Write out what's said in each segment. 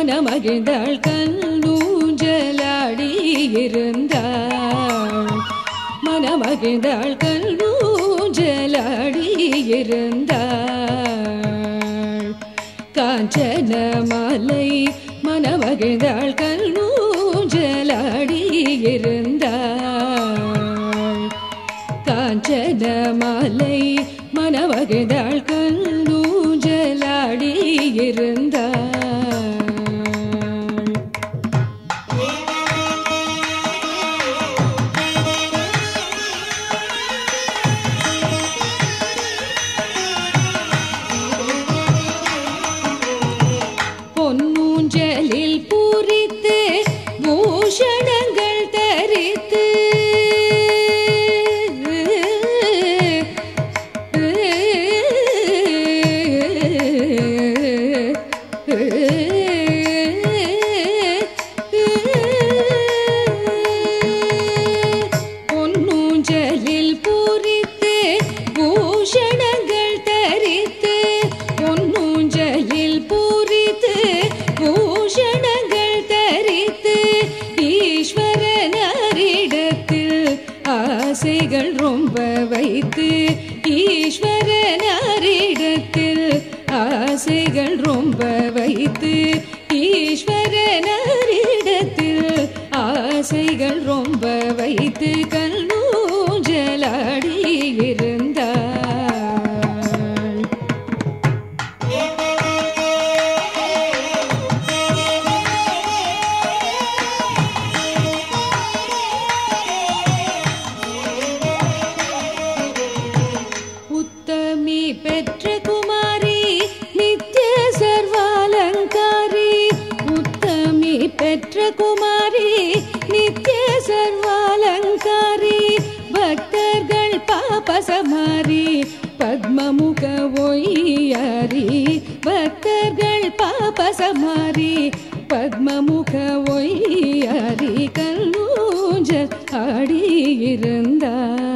மனமகிழ்ந்தாள் கல்லூஞ்சலாடி இருந்தாள் மனமகிழ்ந்தாள் கல்லூஞ்சலாடி இருந்தாள் காஞ்சன மாலை மனமகிழ்ந்தாள் கல்லூஞ்சலாடி இருந்தாள் காஞ்சன மாலை மனமகிழ்ந்தாள் கல்லூஞ்சலாடி இருந்தாள் பொன்னூஞ்சலில் பூரித்து பூஷணங்கள் தரித்து பொன்னூஞ்சலில் பூரித்து பூஷணங்கள் தரித்து பொன்னூஞ்சலில் பூரித்து பூஷணங்கள் தரித்து ஈஸ்வரனரிடத்தில் ஆசைகள் ரொம்ப வைத்து ஈஸ்வரனரிடத்தில் ஆசைகள் ரொம்ப வைத்து ஈஸ்வரனரிடத்தில் ஆசைகள் ரொம்ப வைத்து கல்லூஞ்சலாடி இருந்தாள் உத்தமி பெற்ற குமாரி நித்திய சர்வாலங்காரி உத்தமி பெற்ற குமாரி நித்திய சர்வாலங்காரி பக்தர்கள் பாபசமாரி பத்மமுக ஒய்யாரி பக்தர்கள் பாபசமாரி பத்மமுக ஒய்யாரி கல்லூஞ்சல் ஆடியிருந்தாள்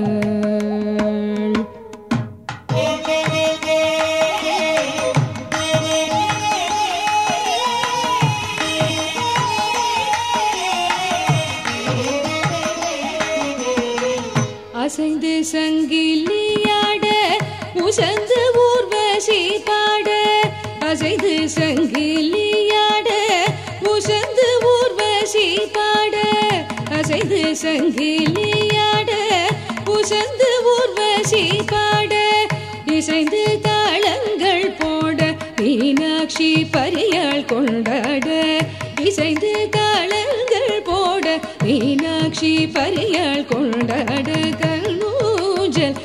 அசைந்து சங்கிலியாட உசந்து ஊர்வசி பாட அசைந்து சங்கிலியாட உசந்து ஊர்வசி பாட அசைந்து சங்கிலியாட உசந்து ஊர்வசி பாட இசைந்து தாளங்கள் போட மீனாட்சி பரியாள் கொண்டாட இசைந்து தாளங்கள் போட மீனாட்சி பரியாள் கொண்டாட கல்லூஞ்சல்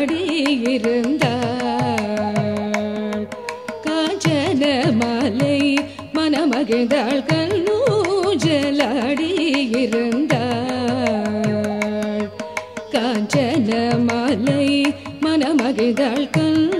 ஆடியிருந்தாள் காஞ்சன மாலை மனமகிழ்ந்தாள் கல்லூஞ்சல் ஆடியிருந்தாள் காஞ்சன மாலை மனமகிழ்ந்தாள் கல்